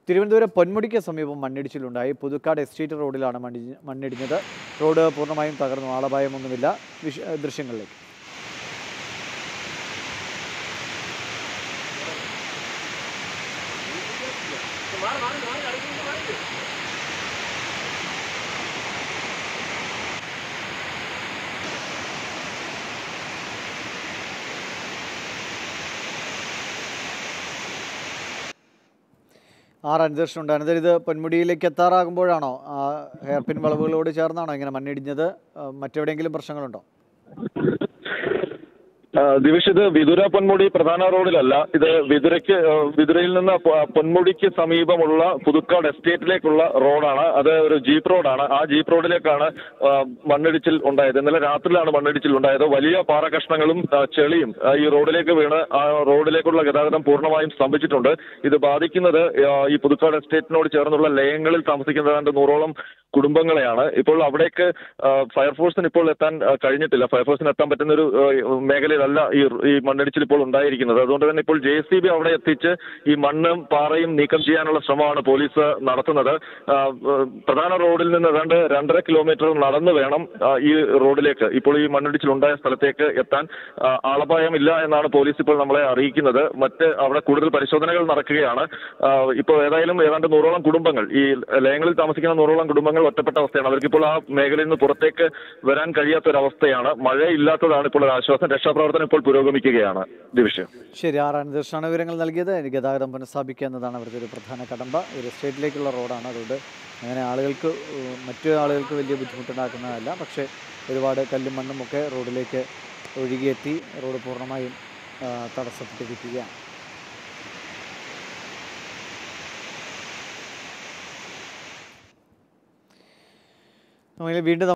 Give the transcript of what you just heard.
തിരുവനന്തപുരം പൊന്മുടിക്ക് സമീപം മണ്ണിടിച്ചിലുണ്ടായി പുതുക്കാട് എസ്റ്റേറ്റ് റോഡിലാണ് മണ്ണി- മണ്ണിടിഞ്ഞത് റോഡ് പൂർണ്ണമായും തകർന്നു ആളപായമൊന്നുമില്ല വിഷ ദൃശ്യങ്ങളിലേക്ക് ആർ അനിതകൃഷ്ണൻ ഉണ്ട് അനിതർ ഇത് പൊന്മുടിയിലേക്ക് എത്താറാകുമ്പോഴാണോ ആ ഹെയർപിൻ വളവുകളോട് ചേർന്നാണോ ഇങ്ങനെ മണ്ണിടിഞ്ഞത് ആ, മറ്റെവിടെയെങ്കിലും പ്രശ്നങ്ങളുണ്ടോ ആ, ദിവിഷ് ഇത് വിതുര പൊന്മുടി പ്രധാന റോഡിലല്ല ഇത് വിതുരയ്ക്ക് ആ, വിതുരയിൽ നിന്ന് പൊ- പൊന്മുടിക്ക് സമീപമുള്ള പുതുക്കാട് എസ്റ്റേറ്റിലേക്കുള്ള റോഡാണ് അത് ഒരു ജീപ്പ് റോഡാണ് ആ ജീപ്പ് റോഡിലേക്കാണ് ആ, മണ്ണിടിച്ചിൽ ഉണ്ടായത് ഇന്നലെ രാത്രിയിലാണ് മണ്ണിടിച്ചിൽ ഉണ്ടായത് വലിയ പാറകഷ്ണങ്ങളും ആ, ചെളിയും ആ, ഈ റോഡിലേക്ക് വീണ് ആ റോഡിലേക്കുള്ള ഗതാഗതം പൂർണ്ണമായും സ്തംഭിച്ചിട്ടുണ്ട് ഇത് ബാധിക്കുന്നത് ആ, ഈ പുതുക്കാട് എസ്റ്റേറ്റിനോട് ചേർന്നുള്ള ലയങ്ങളിൽ താമസിക്കുന്ന ഏതാണ്ട് നൂറോളം കുടുംബങ്ങളെയാണ് ഇപ്പോൾ അവിടേക്ക് ആ, ഫയർഫോഴ്സിന് ഇപ്പോൾ എത്താൻ ആ, കഴിഞ്ഞിട്ടില്ല ഫയർഫോഴ്സിന് എത്താൻ പറ്റുന്ന ഒരു ആ, മേഖലയിലല്ല ഈ ഈ മണ്ണിടിച്ചിൽ ഇപ്പോൾ ഉണ്ടായിരിക്കുന്നത് അതുകൊണ്ട് തന്നെ ഇപ്പോൾ ജെ സി ബി അവിടെ എത്തിച്ച് ഈ മണ്ണും പാറയും നീക്കം ചെയ്യാനുള്ള ശ്രമമാണ് പോലീസ് നടത്തുന്നത് ആ, ആ, പ്രധാന റോഡിൽ നിന്ന് ഏതാണ്ട് രണ്ടര കിലോമീറ്റർ നടന്നു വേണം ആ, ഈ റോഡിലേക്ക് ഇപ്പോൾ ഈ മണ്ണിടിച്ചിൽ ഉണ്ടായ സ്ഥലത്തേക്ക് എത്താൻ ആ, ആളപായമില്ല എന്നാണ് പോലീസ് ഇപ്പോൾ നമ്മളെ അറിയിക്കുന്നത് മറ്റ് അവിടെ കൂടുതൽ പരിശോധനകൾ നടക്കുകയാണ് ആ, ഇപ്പോൾ ഏതായാലും ഏതാണ്ട് നൂറോളം കുടുംബങ്ങൾ ഈ ലയങ്ങളിൽ താമസിക്കുന്ന നൂറോളം കുടുംബങ്ങൾ ഒറ്റപ്പെട്ട അവസ്ഥയാണ് അവർക്കിപ്പോൾ ആ മേഖലയിൽ നിന്ന് പുറത്തേക്ക് വരാൻ കഴിയാത്ത ഒരു അവസ്ഥയാണ് മഴയില്ലാത്തതാണ് ഇപ്പോൾ ഒരു ആശ്വാസം രക്ഷാപ്രവർത്തനം ഇപ്പോൾ പുരോഗമിക്കുകയാണ് ദിവിഷ് ശരി ആർ അനിതകൃഷ്ണനാണ് വിവരങ്ങൾ നൽകിയത് ഗതാഗതം പുനഃസ്ഥാപിക്കുക എന്നതാണ് അവരുടെ ഒരു പ്രധാന കടമ്പ ഒരു എസ്റ്റേറ്റിലേക്കുള്ള റോഡാണ് അതുകൊണ്ട് അങ്ങനെ ആളുകൾക്ക് ഏഹ്, മറ്റു ആളുകൾക്ക് വലിയ ബുദ്ധിമുട്ടുണ്ടാക്കുന്നതല്ല പക്ഷേ ഒരുപാട് കല്ലും മണ്ണും ഒക്കെ റോഡിലേക്ക് ഒഴുകിയെത്തി റോഡ് പൂർണ്ണമായും ആ, തടസ്സപ്പെട്ടിരിക്കുകയാണ് നമ്മൾ വീണ്ടും